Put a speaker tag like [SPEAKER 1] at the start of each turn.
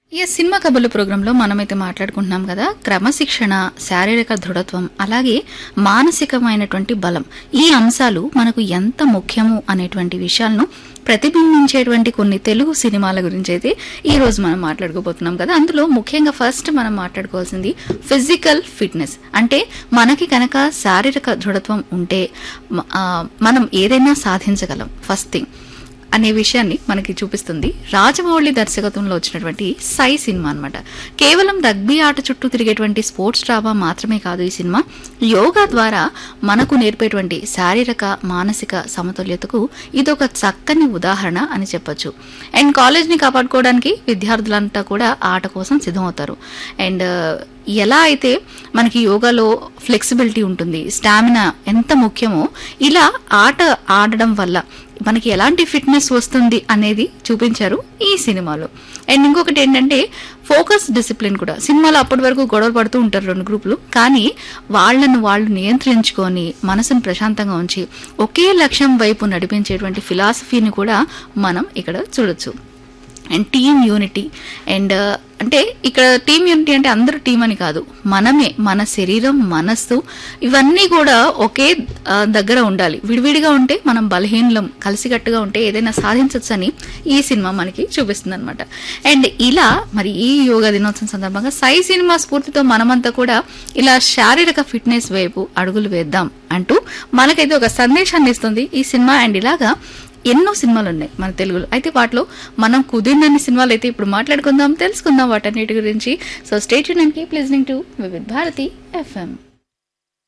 [SPEAKER 1] ఈ సినిమా కబుర్లు ప్రోగ్రాంలో మనమైతే మాట్లాడుకుంటున్నాం కదా క్రమశిక్షణ శారీరక దృఢత్వం అలాగే మానసికమైనటువంటి బలం ఈ అంశాలు మనకు ఎంత ముఖ్యము అనేటువంటి విషయాలను ప్రతిబింబించేటువంటి కొన్ని తెలుగు సినిమాల గురించి అయితే ఈ రోజు మనం మాట్లాడుకోబోతున్నాం కదా అందులో ముఖ్యంగా ఫస్ట్ మనం మాట్లాడుకోవాల్సింది ఫిజికల్ ఫిట్నెస్ అంటే మనకి కనుక శారీరక దృఢత్వం ఉంటే మ- ఆ, మనం ఏదైనా సాధించగలం ఫస్ట్ థింగ్ అనే విషయాన్ని మనకి చూపిస్తుంది రాజమౌళి దర్శకత్వంలో వచ్చినటువంటి సై సినిమా అన్నమాట కేవలం రగ్బీ ఆట చుట్టూ తిరిగేటువంటి స్పోర్ట్స్ డ్రామా మాత్రమే కాదు ఈ సినిమా యోగా ద్వారా మనకు నేర్పేటువంటి శారీరక మానసిక సమతుల్యతకు ఇదొక చక్కని ఉదాహరణ అని చెప్పొచ్చు అండ్ కాలేజ్ని కాపాడుకోవడానికి విద్యార్థులంతా కూడా ఆట కోసం సిద్ధమవుతారు అండ్ ఎలా అయితే మనకి యోగాలో ఫ్లెక్సిబిలిటీ ఉంటుంది స్టామినా ఎంత ముఖ్యమో ఇలా ఆట ఆడడం వల్ల మనకి ఎలాంటి ఫిట్నెస్ వస్తుంది అనేది చూపించారు ఈ సినిమాలో అండ్ ఇంకొకటి ఏంటంటే ఫోకస్ డిసిప్లిన్ కూడా సినిమాలో అప్పటి వరకు గొడవ పడుతూ ఉంటారు రెండు గ్రూపులు కానీ వాళ్ళను వాళ్ళు నియంత్రించుకొని మనసును ప్రశాంతంగా ఉంచి ఒకే లక్ష్యం వైపు నడిపించేటువంటి ఫిలాసఫీని కూడా మనం ఇక్కడ చూడొచ్చు అండ్ టీమ్ యూనిటీ అండ్ అంటే ఇక్కడ టీమ్ యూనిటీ అంటే అందరూ టీం అని కాదు మనమే మన శరీరం మనస్సు ఇవన్నీ కూడా ఒకే ఆ, దగ్గర ఉండాలి విడివిడిగా ఉంటే మనం బలహీనలం కలిసికట్టుగా ఉంటే ఏదైనా సాధించవచ్చు అని ఈ సినిమా మనకి చూపిస్తుంది అనమాట అండ్ ఇలా మరి ఈ యోగా దినోత్సవం సందర్భంగా సై సినిమా స్ఫూర్తితో మనమంతా కూడా ఇలా శారీరక ఫిట్నెస్ వైపు అడుగులు వేద్దాం అంటూ మనకైతే ఒక సందేశాన్ని ఇస్తుంది ఈ సినిమా అండ్ ఇలాగా ఎన్నో సినిమాలు ఉన్నాయి మన తెలుగులో అయితే వాటిలో మనం కుదిరినన్ని సినిమాలు అయితే ఇప్పుడు మాట్లాడుకుందాం తెలుసుకుందాం వాటన్నిటి గురించి so stay and keep listening to Vividh Bharati FM